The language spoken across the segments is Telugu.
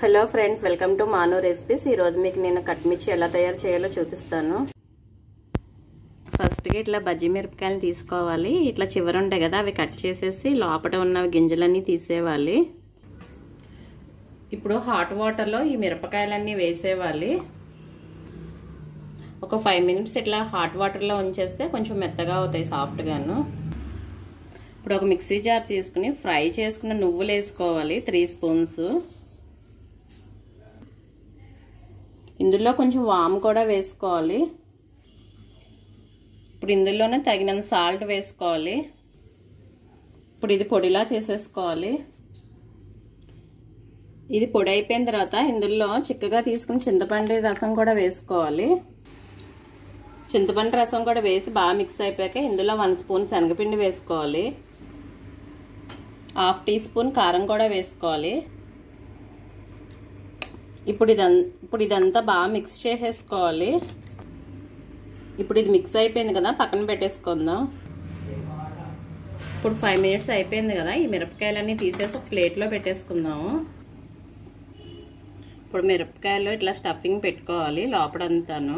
hello friends welcome to Manu recipes ఈరోజు మీకు నేను కట్మిర్చి ఎలా తయారు చేయాలో చూపిస్తాను ఫస్ట్గా ఇట్లా బజ్జీ మిరపకాయలు తీసుకోవాలి ఇట్లా చివర ఉంటాయి కదా అవి కట్ చేసేసి లోపల ఉన్న గింజలన్నీ తీసేవాలి ఇప్పుడు హాట్ వాటర్లో ఈ మిరపకాయలన్నీ వేసేవాలి ఒక ఫైవ్ మినిట్స్ ఇట్లా హాట్ వాటర్లో ఉంచేస్తే కొంచెం మెత్తగా అవుతాయి సాఫ్ట్గాను ఇప్పుడు ఒక మిక్సీ జార్ తీసుకుని ఫ్రై చేసుకున్న నువ్వులు వేసుకోవాలి త్రీ స్పూన్స్ ఇందులో కొంచెం వామ్ కూడా వేసుకోవాలి ఇప్పుడు ఇందులోనే తగినంత సాల్ట్ వేసుకోవాలి ఇప్పుడు ఇది పొడిలా చేసేసుకోవాలి ఇది పొడి అయిపోయిన తర్వాత ఇందులో చిక్కగా తీసుకుని చింతపండు రసం కూడా వేసుకోవాలి చింతపండు రసం కూడా వేసి బాగా మిక్స్ అయిపోయాక ఇందులో వన్ స్పూన్ శనగపిండి వేసుకోవాలి హాఫ్ టీ స్పూన్ కారం కూడా వేసుకోవాలి ఇప్పుడు ఇదం ఇప్పుడు ఇదంతా బాగా మిక్స్ చేసేసుకోవాలి ఇప్పుడు ఇది మిక్స్ అయిపోయింది కదా పక్కన పెట్టేసుకుందాం ఇప్పుడు ఫైవ్ మినిట్స్ అయిపోయింది కదా ఈ మిరపకాయలన్నీ తీసేసి ఒక ప్లేట్లో పెట్టేసుకుందాము ఇప్పుడు మిరపకాయలు ఇట్లా స్టఫింగ్ పెట్టుకోవాలి లోపలంతాను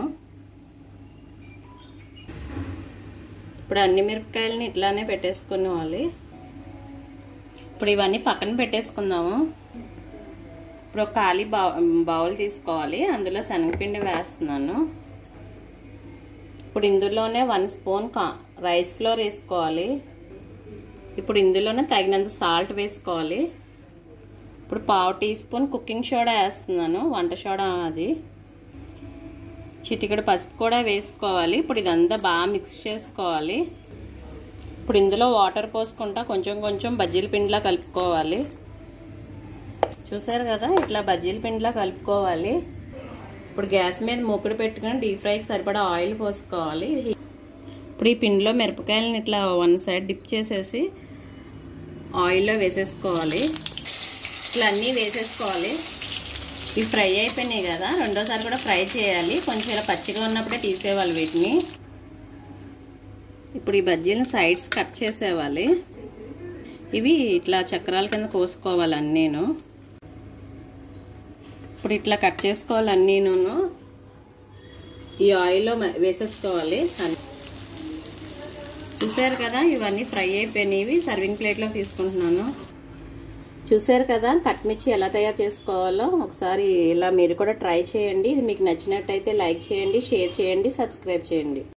ఇప్పుడు అన్ని మిరపకాయలని ఇట్లానే పెట్టేసుకునేవాలి ఇప్పుడు ఇవన్నీ పక్కన పెట్టేసుకుందాము ఇప్పుడు ఒక ఖాళీ బౌ బౌల్ తీసుకోవాలి అందులో శనగపిండి వేస్తున్నాను ఇప్పుడు ఇందులోనే వన్ స్పూన్ కా రైస్ ఫ్లోర్ వేసుకోవాలి ఇప్పుడు ఇందులోనే తగినంత సాల్ట్ వేసుకోవాలి ఇప్పుడు పావు టీ స్పూన్ కుకింగ్ సోడా వేస్తున్నాను వంట సోడా అది చిటికెడు పసుపు కూడా వేసుకోవాలి ఇప్పుడు ఇదంతా బాగా మిక్స్ చేసుకోవాలి ఇప్పుడు ఇందులో వాటర్ పోసుకుంటా కొంచెం కొంచెం బజ్జీల పిండిలా కలుపుకోవాలి చూసారు కదా ఇట్లా బజ్జీల పిండిలా కలుపుకోవాలి ఇప్పుడు గ్యాస్ మీద మూకుడు పెట్టుకుని డీప్ ఫ్రైకి సరిపడా ఆయిల్ పోసుకోవాలి ఇప్పుడు ఈ పిండిలో మిరపకాయలను ఇట్లా వన్ సైడ్ డిప్ చేసేసి ఆయిల్లో వేసేసుకోవాలి ఇట్లా అన్నీ వేసేసుకోవాలి ఇవి ఫ్రై అయిపోయినాయి కదా రెండోసారి కూడా ఫ్రై చేయాలి కొంచెం ఇలా పచ్చిగా ఉన్నప్పుడే తీసేవాలి వీటిని ఇప్పుడు ఈ బజ్జీలను సైడ్స్ కట్ చేసేవాలి ఇవి ఇట్లా చక్రాల కింద కోసుకోవాలి అన్నీను ఇప్పుడు ఇట్లా కట్ చేసుకోవాలి అన్నీను ఈ ఆయిల్లో వేసేసుకోవాలి చూసారు కదా ఇవన్నీ ఫ్రై అయిపోయినవి సర్వింగ్ ప్లేట్లో తీసుకుంటున్నాను చూసారు కదా కట్మిర్చి ఎలా తయారు చేసుకోవాలో ఒకసారి ఇలా మీరు కూడా ట్రై చేయండి ఇది మీకు నచ్చినట్టయితే లైక్ చేయండి షేర్ చేయండి సబ్స్క్రైబ్ చేయండి